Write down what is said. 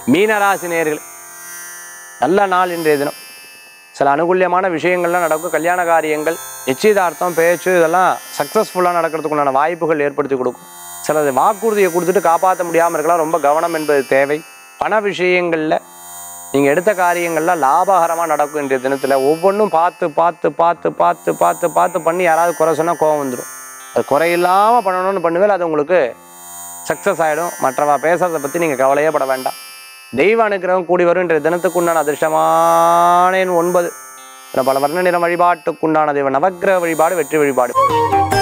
மீனராசி நேயர்கள் நல்ல நாள் இன்றைய தினம் சில அனுகூல்யமான விஷயங்கள்லாம் நடக்கும் கல்யாண காரியங்கள் நிச்சயதார்த்தம் பேச்சு இதெல்லாம் சக்ஸஸ்ஃபுல்லாக நடக்கிறதுக்குண்டான வாய்ப்புகள் ஏற்படுத்தி கொடுக்கும் சிலது வாக்குறுதியை கொடுத்துட்டு காப்பாற்ற முடியாமல் இருக்கலாம் ரொம்ப கவனம் என்பது தேவை பண விஷயங்களில் நீங்கள் எடுத்த காரியங்கள்லாம் லாபகரமாக நடக்கும் இன்றைய தினத்தில் ஒவ்வொன்றும் பார்த்து பார்த்து பார்த்து பார்த்து பார்த்து பார்த்து பண்ணி யாராவது குறை சொன்னால் கோவம் வந்துடும் அது குறையில்லாமல் பண்ணணும்னு பண்ணுவேன் அது உங்களுக்கு சக்ஸஸ் ஆகிடும் மற்றவா பேசுறதை பற்றி நீங்கள் கவலையே பட வேண்டாம் தெய்வ அனுக்கிரகம் கூடி வரும் இன்றைய தினத்துக்குண்டான அதிர்ஷ்டமான எண் ஒன்பது பல வர்ண நிற வழிபாட்டுக்குண்டான தெய்வ நவக்கிரக வழிபாடு வெற்றி வழிபாடு